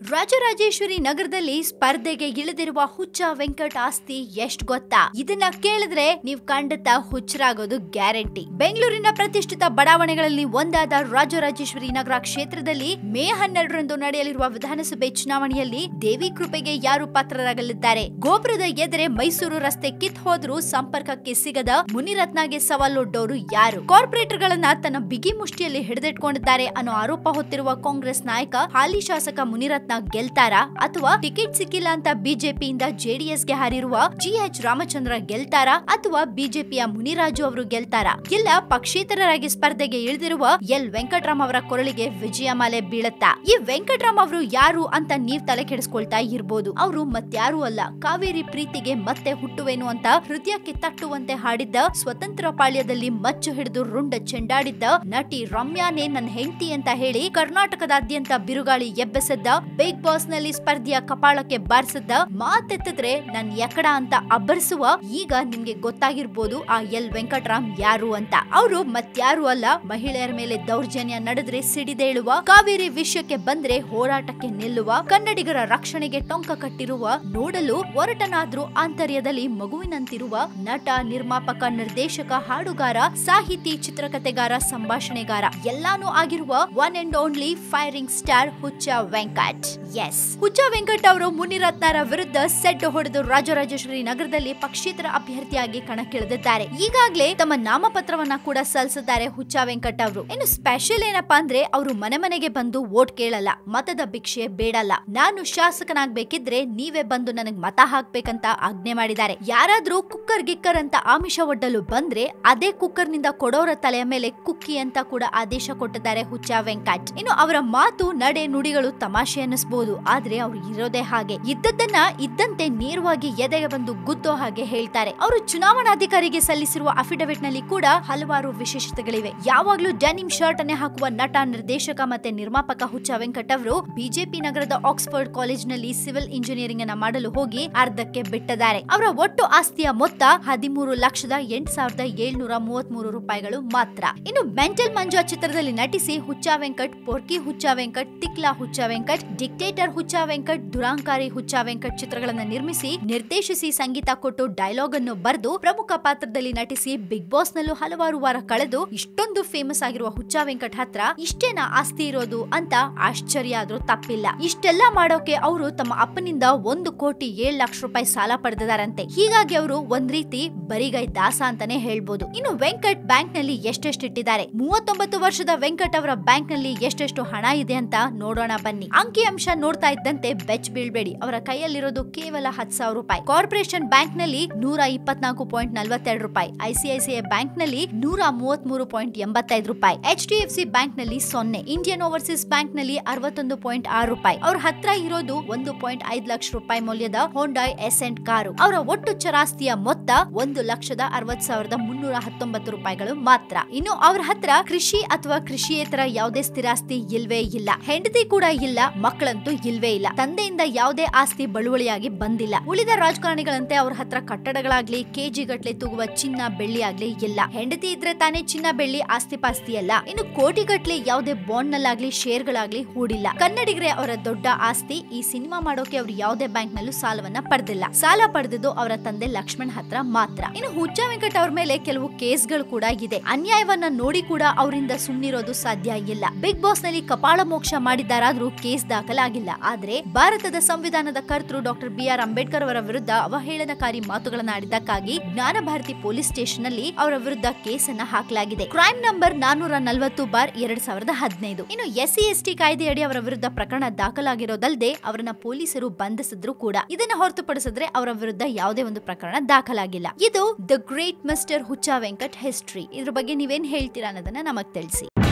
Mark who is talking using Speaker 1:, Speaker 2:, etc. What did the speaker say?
Speaker 1: ರಾಜರಾಜೇಶ್ವರಿ ನಗರದಲ್ಲಿ ಸ್ಪರ್ಧೆಗೆ ಇಳಿದಿರುವ ಹುಚ್ಚ ವೆಂಕಟ್ ಆಸ್ತಿ ಎಷ್ಟ್ ಗೊತ್ತಾ ಇದನ್ನ ಕೇಳಿದ್ರೆ ನೀವ್ ಖಂಡಿತ ಹುಚ್ಚರಾಗೋದು ಗ್ಯಾರಂಟಿ ಬೆಂಗಳೂರಿನ ಪ್ರತಿಷ್ಠಿತ ಬಡಾವಣೆಗಳಲ್ಲಿ ಒಂದಾದ ರಾಜರಾಜೇಶ್ವರಿ ನಗರ ಕ್ಷೇತ್ರದಲ್ಲಿ ಮೇ ಹನ್ನೆರಡರಂದು ನಡೆಯಲಿರುವ ವಿಧಾನಸಭೆ ಚುನಾವಣೆಯಲ್ಲಿ ದೇವಿ ಕೃಪೆಗೆ ಯಾರು ಪಾತ್ರರಾಗಲಿದ್ದಾರೆ ಗೋಪುರದ ಎದುರೆ ಮೈಸೂರು ರಸ್ತೆ ಕಿತ್ ಹೋದ್ರೂ ಸಂಪರ್ಕಕ್ಕೆ ಸಿಗದ ಮುನಿರತ್ನಗೆ ಸವಾಲೊಡ್ಡವರು ಯಾರು ಕಾರ್ಪೊರೇಟರ್ ಗಳನ್ನ ತನ್ನ ಬಿಗಿ ಮುಷ್ಟಿಯಲ್ಲಿ ಹಿಡಿದಿಟ್ಕೊಂಡಿದ್ದಾರೆ ಅನ್ನೋ ಆರೋಪ ಹೊತ್ತಿರುವ ಕಾಂಗ್ರೆಸ್ ನಾಯಕ ಹಾಲಿ ಶಾಸಕ ಮುನಿರತ್ನ ಗೆಲ್ತಾರಾ ಅಥವಾ ಟಿಕೆಟ್ ಸಿಕ್ಕಿಲ್ಲ ಅಂತ ಬಿಜೆಪಿಯಿಂದ ಜೆಡಿಎಸ್ಗೆ ಹಾರಿರುವ ಜಿಎಚ್ ರಾಮಚಂದ್ರ ಗೆಲ್ತಾರಾ ಅಥವಾ ಬಿಜೆಪಿಯ ಮುನಿರಾಜು ಅವರು ಗೆಲ್ತಾರಾ ಇಲ್ಲ ಪಕ್ಷೇತರರಾಗಿ ಸ್ಪರ್ಧೆಗೆ ಇಳಿದಿರುವ ಎಲ್ ವೆಂಕಟರಾಮ್ ಅವರ ಕೊರಳಿಗೆ ವಿಜಯಮಾಲೆ ಬೀಳತ್ತಾ ಈ ವೆಂಕಟರಾಮ್ ಅವರು ಯಾರು ಅಂತ ನೀವ್ ತಲೆ ಕೆಡಿಸ್ಕೊಳ್ತಾ ಇರ್ಬೋದು ಅವರು ಮತ್ಯಾರು ಅಲ್ಲ ಕಾವೇರಿ ಪ್ರೀತಿಗೆ ಮತ್ತೆ ಹುಟ್ಟುವೆನು ಅಂತ ಹೃದಯಕ್ಕೆ ತಟ್ಟುವಂತೆ ಹಾಡಿದ್ದ ಸ್ವತಂತ್ರ ಪಾಳ್ಯದಲ್ಲಿ ಮಚ್ಚು ಹಿಡಿದು ರುಂಡ ಚೆಂಡಾಡಿದ್ದ ನಟಿ ರಮ್ಯಾನೇ ನನ್ನ ಹೆಂಡತಿ ಅಂತ ಹೇಳಿ ಕರ್ನಾಟಕದಾದ್ಯಂತ ಬಿರುಗಾಳಿ ಎಬ್ಬೆಸದ್ದ ಬಿಗ್ ಬಾಸ್ ನಲ್ಲಿ ಸ್ಪರ್ಧೆಯ ಕಪಾಳಕ್ಕೆ ಬಾರಿಸಿದ್ದ ಮಾತೆತ್ತಿದ್ರೆ ನನ್ ಎಕಡ ಅಂತ ಅಬ್ಬರಿಸುವ ಈಗ ನಿಮ್ಗೆ ಗೊತ್ತಾಗಿರ್ಬೋದು ಆ ಎಲ್ ವೆಂಕಟರಾಮ್ ಯಾರು ಅಂತ ಅವರು ಮತ್ಯಾರು ಅಲ್ಲ ಮಹಿಳೆಯರ ಮೇಲೆ ದೌರ್ಜನ್ಯ ನಡೆದ್ರೆ ಸಿಡಿದೇಳುವ ಕಾವೇರಿ ವಿಷಯಕ್ಕೆ ಬಂದ್ರೆ ಹೋರಾಟಕ್ಕೆ ನಿಲ್ಲುವ ಕನ್ನಡಿಗರ ರಕ್ಷಣೆಗೆ ಟೊಂಕ ಕಟ್ಟಿರುವ ನೋಡಲು ಒರಟನಾದ್ರೂ ಆಂತರ್ಯದಲ್ಲಿ ಮಗುವಿನಂತಿರುವ ನಟ ನಿರ್ಮಾಪಕ ನಿರ್ದೇಶಕ ಹಾಡುಗಾರ ಸಾಹಿತಿ ಚಿತ್ರಕಥೆಗಾರ ಸಂಭಾಷಣೆಗಾರ ಎಲ್ಲಾನು ಆಗಿರುವ one and only firing star Huccha Venkat S ಹುಚ್ಚ ವೆಂಕಟ್ ಅವರು ಮುನಿರತ್ನರ ವಿರುದ್ಧ ಸೆಡ್ ಹೊಡೆದು ರಾಜರಾಜೇಶ್ವರಿ ನಗರದಲ್ಲಿ ಪಕ್ಷೇತರ ಅಭ್ಯರ್ಥಿಯಾಗಿ ಕಣಕ್ಕಿಳಿದಿದ್ದಾರೆ ಈಗಾಗಲೇ ತಮ್ಮ ನಾಮಪತ್ರವನ್ನ ಕೂಡ ಸಲ್ಲಿಸಿದ್ದಾರೆ ಹುಚ್ಚ ವೆಂಕಟ್ ಅವರು ಇನ್ನು ಸ್ಪೆಷಲ್ ಏನಪ್ಪಾ ಅಂದ್ರೆ ಅವರು ಮನೆ ಮನೆಗೆ ಬಂದು ವೋಟ್ ಕೇಳಲ್ಲ ಮತದ ಭಿಕ್ಷೆ ಬೇಡಲ್ಲ ನಾನು ಶಾಸಕನಾಗ್ಬೇಕಿದ್ರೆ ನೀವೇ ಬಂದು ನನಗ್ ಮತ ಹಾಕ್ಬೇಕಂತ ಆಜ್ಞೆ ಮಾಡಿದ್ದಾರೆ ಯಾರಾದ್ರೂ ಕುಕ್ಕರ್ ಗಿಕ್ಕರ್ ಅಂತ ಆಮಿಷ ಒಡ್ಡಲು ಬಂದ್ರೆ ಅದೇ ಕುಕ್ಕರ್ ನಿಂದ ಕೊಡೋರ ತಲೆಯ ಮೇಲೆ ಕುಕ್ಕಿ ಅಂತ ಕೂಡ ಆದೇಶ ಕೊಟ್ಟಿದ್ದಾರೆ ಹುಚ್ಚ ವೆಂಕಟ್ ಇನ್ನು ಅವರ ಮಾತು ನಡೆ ನುಡಿಗಳು ತಮಾಷೆ ಅನ್ನಿಸಬಹುದು ಆದ್ರೆ ಅವ್ರು ಇರೋದೇ ಹಾಗೆ ಇದ್ದದ್ದನ್ನ ಇದ್ದಂತೆ ನೇರವಾಗಿ ಎದೆಗೆ ಬಂದು ಗುದ್ದೋ ಹಾಗೆ ಹೇಳ್ತಾರೆ ಅವರು ಚುನಾವಣಾಧಿಕಾರಿಗೆ ಸಲ್ಲಿಸಿರುವ ಅಫಿಡವಿಟ್ ನಲ್ಲಿ ಕೂಡ ಹಲವಾರು ವಿಶೇಷತೆಗಳಿವೆ ಯಾವಾಗ್ಲೂ ಡೆನಿಮ್ ಶರ್ಟ್ ಅನ್ನೇ ಹಾಕುವ ನಟ ನಿರ್ದೇಶಕ ಮತ್ತೆ ನಿರ್ಮಾಪಕ ಹುಚ್ಚ ವೆಂಕಟ್ ಅವರು ಬಿಜೆಪಿ ನಗರದ ಆಕ್ಸ್ಫರ್ಡ್ ಕಾಲೇಜ್ ನಲ್ಲಿ ಸಿವಿಲ್ ಇಂಜಿನಿಯರಿಂಗ್ ಅನ್ನ ಮಾಡಲು ಹೋಗಿ ಅರ್ಧಕ್ಕೆ ಬಿಟ್ಟಿದ್ದಾರೆ ಅವರ ಒಟ್ಟು ಆಸ್ತಿಯ ಮೊತ್ತ ಹದಿಮೂರು ಲಕ್ಷದ ಎಂಟ್ ಸಾವಿರದ ಏಳ್ನೂರ ಮೂವತ್ತ್ ಮೂರು ರೂಪಾಯಿಗಳು ಮಾತ್ರ ಇನ್ನು ಮೆಂಟಲ್ ಮಂಜು ಚಿತ್ರದಲ್ಲಿ ನಟಿಸಿ ಹುಚ್ಚ ವೆಂಕಟ್ ಪೊರ್ಕಿ ಹುಚ್ಚ ವೆಂಕಟ್ ತಿಕ್ಲಾ ಹುಚ್ಚ ವೆಂಕಟ್ ಡಿಕ್ಟೇಟರ್ ಹುಚ್ಚ ವೆಂಕಟ್ ದುರಾಂಕಾರಿ ಹುಚ್ಚ ವೆಂಕಟ್ ಚಿತ್ರಗಳನ್ನ ನಿರ್ಮಿಸಿ ನಿರ್ದೇಶಿಸಿ ಸಂಗೀತ ಕೊಟ್ಟು ಡೈಲಾಗ್ ಅನ್ನು ಬರೆದು ಪ್ರಮುಖ ಪಾತ್ರದಲ್ಲಿ ನಟಿಸಿ ಬಿಗ್ ಬಾಸ್ ನಲ್ಲೂ ಹಲವಾರು ವಾರ ಕಳೆದು ಇಷ್ಟೊಂದು ಫೇಮಸ್ ಆಗಿರುವ ಹುಚ್ಚ ವೆಂಕಟ್ ಹತ್ರ ಇಷ್ಟೇನಾ ಆಸ್ತಿ ಇರೋದು ಅಂತ ಆಶ್ಚರ್ಯ ಆದ್ರೂ ತಪ್ಪಿಲ್ಲ ಇಷ್ಟೆಲ್ಲ ಮಾಡೋಕೆ ಅವರು ತಮ್ಮ ಅಪ್ಪನಿಂದ ಒಂದು ಕೋಟಿ ಏಳ್ ಲಕ್ಷ ರೂಪಾಯಿ ಸಾಲ ಪಡೆದಿದ್ದಾರಂತೆ ಹೀಗಾಗಿ ಅವರು ಒಂದ್ ರೀತಿ ಬರಿಗೈ ದಾಸ ಅಂತಾನೆ ಹೇಳ್ಬೋದು ಇನ್ನು ವೆಂಕಟ್ ಬ್ಯಾಂಕ್ ನಲ್ಲಿ ಎಷ್ಟೆಷ್ಟು ಇಟ್ಟಿದ್ದಾರೆ ಮೂವತ್ತೊಂಬತ್ತು ವರ್ಷದ ವೆಂಕಟ್ ಅವರ ಬ್ಯಾಂಕ್ ನಲ್ಲಿ ಎಷ್ಟೆಷ್ಟು ಹಣ ಇದೆ ಅಂತ ನೋಡೋಣ ಬನ್ನಿ ಅಂಕಿ ಅಂಶ ನೋಡ್ತಾ ಇದ್ದಂತೆ ಬೆಚ್ ಬೀಳ್ಬೇಡಿ ಅವರ ಕೈಯಲ್ಲಿರೋದು ಕೇವಲ ಹತ್ತು ಸಾವಿರ ರೂಪಾಯಿ ಕಾರ್ಪೊರೇಷನ್ ಬ್ಯಾಂಕ್ ನಲ್ಲಿ ನೂರ ಇಪ್ಪತ್ನಾಲ್ಕು ಪಾಯಿಂಟ್ ನಲ್ವತ್ತೆರಡು ರೂಪಾಯಿ ಐಸಿಐಸಿಐ ಬ್ಯಾಂಕ್ ನಲ್ಲಿ ನೂರ ಮೂವತ್ತ್ ಮೂರು ಪಾಯಿಂಟ್ ಎಂಬತ್ತೈದು ರೂಪಾಯಿ H D F C bank ನಲ್ಲಿ ಸೊನ್ನೆ ಇಂಡಿಯನ್ ಓವರ್ಸೀಸ್ ಬ್ಯಾಂಕ್ ನಲ್ಲಿ ಅರವತ್ತೊಂದು ಪಾಯಿಂಟ್ ಆರು ರೂಪಾಯಿ ಅವ್ರ ಹತ್ರ ಇರೋದು ಒಂದು ಪಾಯಿಂಟ್ ಐದು ಲಕ್ಷ ರೂಪಾಯಿ ಮೌಲ್ಯದ ಹೋಂಡಾಯ್ ಎಸೆಂಟ್ ಕಾರು ಅವರ ಒಟ್ಟು ಚರಾಸ್ತಿಯ ಮೊತ್ತ ಒಂದು ಲಕ್ಷದ ಅರವತ್ ಸಾವಿರದ ಮುನ್ನೂರ ಹತ್ತೊಂಬತ್ತು ರೂಪಾಯಿಗಳು ಮಾತ್ರ ಇನ್ನು ಅವ್ರ ಹತ್ರ ಕೃಷಿ ಅಥವಾ ಕೃಷಿಯೇತರ ಯಾವುದೇ ಸ್ಥಿರಾಸ್ತಿ ಇಲ್ವೇ ಇಲ್ಲ ಹೆಂಡತಿ ಕೂಡ ಇಲ್ಲ ಮಕ್ಕಳಂತೂ ಇಲ್ವೇ ಇಲ್ಲ ತಂದೆಯಿಂದ ಯಾವುದೇ ಆಸ್ತಿ ಬಳುವಳಿಯಾಗಿ ಬಂದಿಲ್ಲ ಉಳಿದ ರಾಜಕಾರಣಿಗಳಂತೆ ಅವ್ರ ಹತ್ರ ಕಟ್ಟಡಗಳಾಗ್ಲಿ ಕೆಜಿ ಗಟ್ಲೆ ತೂಗುವ ಚಿನ್ನ ಬೆಳ್ಳಿ ಆಗ್ಲಿ ಇಲ್ಲ ಹೆಂಡತಿ ಇದ್ರೆ ತಾನೇ ಚಿನ್ನ ಬೆಳ್ಳಿ ಆಸ್ತಿ ಪಾಸ್ತಿ ಅಲ್ಲ ಇನ್ನು ಕೋಟಿ ಗಟ್ಲೆ ಯಾವುದೇ ಬಾಂಡ್ ನಲ್ಲಾಗ್ಲಿ ಶೇರ್ ಗಳಾಗ್ಲಿ ಹೂಡಿಲ್ಲ ಕನ್ನಡಿಗರೇ ಅವರ ದೊಡ್ಡ ಆಸ್ತಿ ಈ ಸಿನಿಮಾ ಮಾಡೋಕೆ ಅವ್ರು ಯಾವುದೇ ಬ್ಯಾಂಕ್ ನಲ್ಲೂ ಸಾಲವನ್ನ ಪಡೆದಿಲ್ಲ ಸಾಲ ಪಡೆದಿದ್ದು ಅವರ ತಂದೆ ಲಕ್ಷ್ಮಣ್ ಹತ್ರ ಮಾತ್ರ ಇನ್ನು ಹುಚ್ಚ ವೆಂಕಟ್ ಅವ್ರ ಮೇಲೆ ಕೆಲವು ಕೇಸ್ಗಳು ಕೂಡ ಇದೆ ಅನ್ಯಾಯವನ್ನ ನೋಡಿ ಕೂಡ ಅವರಿಂದ ಸುಮ್ನಿರೋದು ಸಾಧ್ಯ ಇಲ್ಲ ಬಿಗ್ ಬಾಸ್ ನಲ್ಲಿ ಕಪಾಳ ಮೋಕ್ಷ ಮಾಡಿದ್ದಾರಾದ್ರೂ ಕೇಸ್ ದಾಖಲಾಗಿಲ್ಲ ಆದ್ರೆ ಭಾರತದ ಸಂವಿಧಾನದ ಕರ್ತೃ ಡಾಕ್ಟರ್ ಬಿ ಆರ್ ಅಂಬೇಡ್ಕರ್ ಅವರ ವಿರುದ್ಧ ಅವಹೇಳನಕಾರಿ ಮಾತುಗಳನ್ನ ಆಡಿದ್ದಕ್ಕಾಗಿ ಜ್ಞಾನ ಭಾರತಿ ಪೊಲೀಸ್ ಸ್ಟೇಷನ್ ನಲ್ಲಿ ಅವರ ವಿರುದ್ಧ ಕೇಸನ್ನ ಹಾಕಲಾಗಿದೆ ಕ್ರೈಮ್ ನಂಬರ್ ನಾನೂರ ನಲವತ್ತು ಬಾರ್ ಎರಡ್ ಸಾವಿರದ ಹದಿನೈದು ಇನ್ನು ಎಸ್ ಸಿ ಎಸ್ ಟಿ ಕಾಯ್ದೆಯಡಿ ಅವರ ವಿರುದ್ಧ ಪ್ರಕರಣ ದಾಖಲಾಗಿರೋದಲ್ಲದೆ ಅವರನ್ನ ಪೊಲೀಸರು ಬಂಧಿಸಿದ್ರು ಕೂಡ ಇದನ್ನ ಹೊರತುಪಡಿಸಿದ್ರೆ ಅವರ ವಿರುದ್ಧ ಯಾವುದೇ ಒಂದು ಪ್ರಕರಣ ದಾಖಲಾಗಿಲ್ಲ ಇದು ದ ಗ್ರೇಟ್ ಮಿಸ್ಟರ್ ಹುಚ್ಚ ವೆಂಕಟ್ ಹಿಸ್ಟ್ರಿ ಇದ್ರ ಬಗ್ಗೆ ನೀವೇನ್ ಹೇಳ್ತೀರಾ ಅನ್ನೋದನ್ನ ನಮಗ್ ತಿಳಿಸಿ